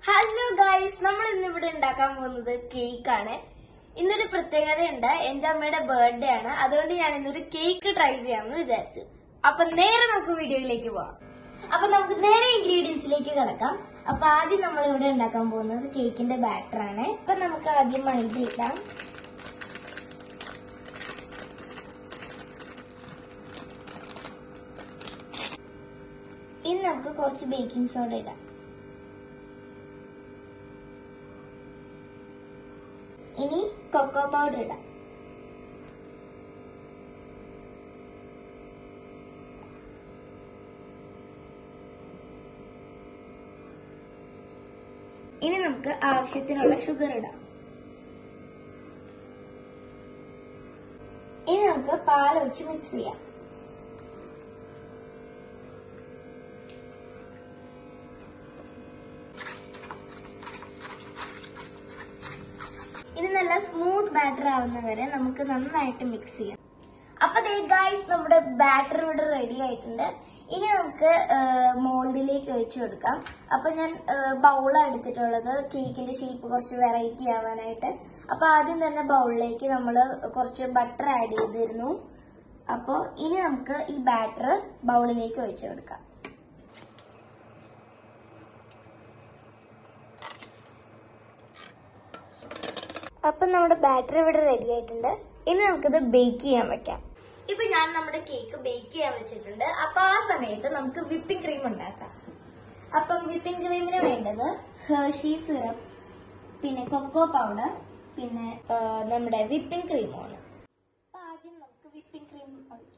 hello guys നമ്മൾ ഇന്ന് ഇവിടെ ഉണ്ടാക്കാൻ പോകുന്നത് കേക്ക് ആണ് ഇന്നൊരു പ്രത്യേകതയുണ്ട് എന്റെ അമ്മയുടെ ബർത്ത്ഡേ ആണ് അതുകൊണ്ട് ഞാൻ ഇന്നൊരു കേക്ക് ട്രൈ ചെയ്യാമെന്ന് വിചാരിച്ചു അപ്പൊ നേരെ നമുക്ക് വീഡിയോയിലേക്ക് പോവാം അപ്പൊ നമുക്ക് നേരെ ഇൻഗ്രീഡിയൻസിലേക്ക് കിടക്കാം അപ്പൊ ആദ്യം നമ്മൾ ഇവിടെ ഉണ്ടാക്കാൻ പോകുന്നത് കേക്കിന്റെ ബാറ്റർ ആണ് അപ്പൊ നമുക്ക് ആദ്യം മൈദ ഇടാം ഇനി നമുക്ക് കുറച്ച് ബേക്കിംഗ് സോഡ ഇടാം ഇനി കൊക്കോ പൗഡർ ഇടാം ഇനി നമുക്ക് ആവശ്യത്തിനുള്ള ഷുഗർ ഇടാം ഇനി നമുക്ക് പാൽ ഒഴിച്ച് മിക്സ് ചെയ്യാം ഇത് നല്ല സ്മൂത്ത് ബാറ്റർ ആവുന്ന വരെ നമുക്ക് നന്നായിട്ട് മിക്സ് ചെയ്യാം അപ്പൊ ദേ ഗൈസ് നമ്മുടെ ബാറ്റർ ഇവിടെ റെഡി ആയിട്ടുണ്ട് ഇനി നമുക്ക് മോൾഡിലേക്ക് ഒഴിച്ചു കൊടുക്കാം അപ്പൊ ഞാൻ ബൗളാണ് എടുത്തിട്ടുള്ളത് കേക്കിന്റെ ഷേപ്പ് കുറച്ച് വെറൈറ്റി ആവാനായിട്ട് അപ്പൊ ആദ്യം തന്നെ ബൗളിലേക്ക് നമ്മൾ കുറച്ച് ബട്ടർ ആഡ് ചെയ്തിരുന്നു അപ്പോൾ ഇനി നമുക്ക് ഈ ബാറ്റർ ബൗളിലേക്ക് ഒഴിച്ചു കൊടുക്കാം അപ്പൊ നമ്മുടെ ബാറ്ററി ഇവിടെ റെഡി ആയിട്ടുണ്ട് ഇനി നമുക്കിത് ബേക്ക് ചെയ്യാൻ വെക്കാം ഇപ്പൊ ഞാൻ നമ്മുടെ കേക്ക് ബേക്ക് ചെയ്യാൻ വെച്ചിട്ടുണ്ട് അപ്പൊ ആ സമയത്ത് നമുക്ക് വിപ്പിംഗ് ക്രീം ഉണ്ടാക്കാം അപ്പം വിപ്പിംഗ് ക്രീമിന് വേണ്ടത് ഹേർഷി സിറപ്പ് പിന്നെ കൊക്കോ പൗഡർ പിന്നെ ആ, നമ്മുടെ വിപ്പിംഗ് ക്രീമാണ് അപ്പൊ ആദ്യം നമുക്ക് വിപ്പിംഗ് ക്രീം ഒഴിക്കാം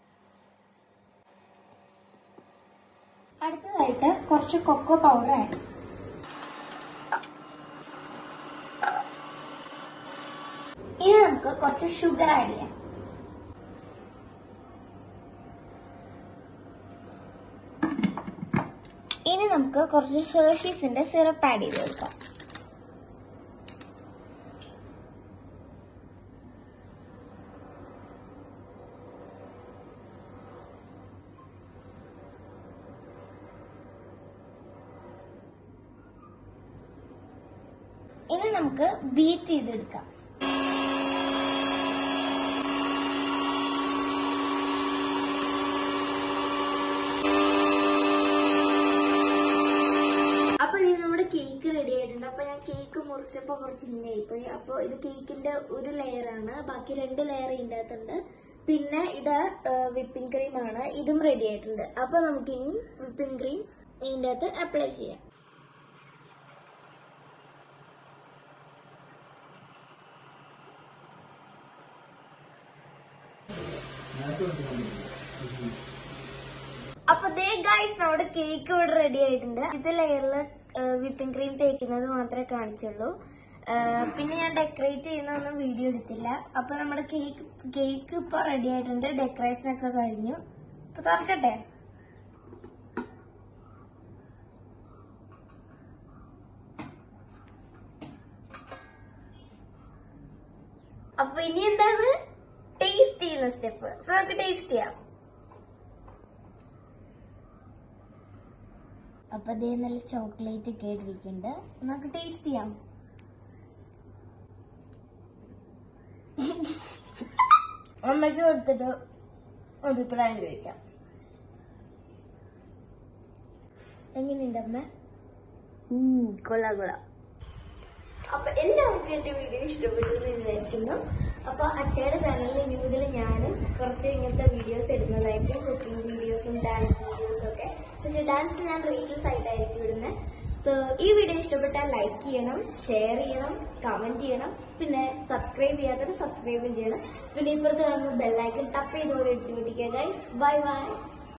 അടുത്തതായിട്ട് കുറച്ച് കൊക്കോ പൗഡർ ആഡ് ഇനി നമുക്ക് കുറച്ച് ഷുഗർ ആഡ് ചെയ്യാം ഇനി നമുക്ക് കുറച്ച് ഹേർഷീസിന്റെ സിറപ്പ് ആഡ് ചെയ്ത് കൊടുക്കാം ഇനി നമുക്ക് ബീറ്റ് ചെയ്തെടുക്കാം അപ്പൊ ഇത് നമ്മുടെ കേക്ക് റെഡി ആയിട്ടുണ്ട് അപ്പൊ ഞാൻ കേക്ക് മുറിച്ചപ്പോ കുറച്ച് ഇങ്ങനെ ആയിപ്പോയി അപ്പൊ ഇത് കേക്കിന്റെ ഒരു ലെയർ ആണ് ബാക്കി രണ്ട് ലെയർ ഇതിന്റെ അകത്തുണ്ട് പിന്നെ ഇത് വിപ്പിംഗ് ക്രീം ആണ് ഇതും റെഡി ആയിട്ടുണ്ട് അപ്പൊ നമുക്കിനി വിപ്പിംഗ് ക്രീം ഇതിന്റെ അകത്ത് അപ്ലൈ ചെയ്യാം അപ്പൊ ദേ ഗൈസ് നമ്മുടെ കേക്ക് ഇവിടെ റെഡി ആയിട്ടുണ്ട് ഇത് ലെയറിൽ വിപ്പിംഗ് ക്രീം തേക്കുന്നത് മാത്രമേ കാണിച്ചുള്ളൂ ആ, പിന്നെ ഞാൻ ഡെക്കറേറ്റ് ചെയ്യുന്നൊന്നും വീഡിയോ എടുത്തില്ല അപ്പൊ നമ്മുടെ കേക്ക് കേക്ക് ഇപ്പൊ റെഡി ആയിട്ടുണ്ട് ഡെക്കറേഷൻ ഒക്കെ കഴിഞ്ഞു അപ്പൊ തുറക്കട്ടെ അപ്പൊ ഇനി എന്താണ് ടേസ്റ്റ് ചെയ്യുന്ന സ്റ്റെപ്പ് അപ്പൊ നമുക്ക് ടേസ്റ്റ് ചെയ്യാം അപ്പൊ അതേ നല്ല ചോക്ലേറ്റ് ഒക്കെ ഇട്ടിരിക്കുന്നുണ്ട് നമുക്ക് ടേസ്റ്റ് ചെയ്യാം അമ്മയ്ക്ക് കൊടുത്തിട്ട് അഭിപ്രായം ചോദിക്കാം എങ്ങനെയുണ്ട് അമ്മ കൊള്ളാം കൊള്ളാം അപ്പൊ എല്ലാവർക്കും എന്റെ വീഡിയോ ഇഷ്ടപ്പെട്ടു എന്ന് വിചാരിക്കുന്നു അപ്പൊ അച്ഛയുടെ ചാനലിൽ ഇനി മുതൽ ഞാനും കുറച്ച് ഇങ്ങനത്തെ വീഡിയോസ് ഇടുന്നതായിരിക്കും കുക്കിംഗ് വീഡിയോസും ഡാൻസ് വീഡിയോസും ഒക്കെ പക്ഷെ ഡാൻസ് ഞാൻ റീൽസ് ആയിട്ടായിരിക്കും ഇടുന്നത് സോ ഈ വീഡിയോ ഇഷ്ടപ്പെട്ടാൽ ലൈക്ക് ചെയ്യണം ഷെയർ ചെയ്യണം കമന്റ് ചെയ്യണം പിന്നെ സബ്സ്ക്രൈബ് ചെയ്യാത്തവർ സബ്സ്ക്രൈബും ചെയ്യണം പിന്നെ ഇപ്പുറത്ത് കാണുന്ന ബെല്ലൈക്കൺ ടപ്പ് ചെയ്ത് പോലെ അടിച്ചു പൊട്ടിക്കുക ഗൈസ് ബൈ ബൈ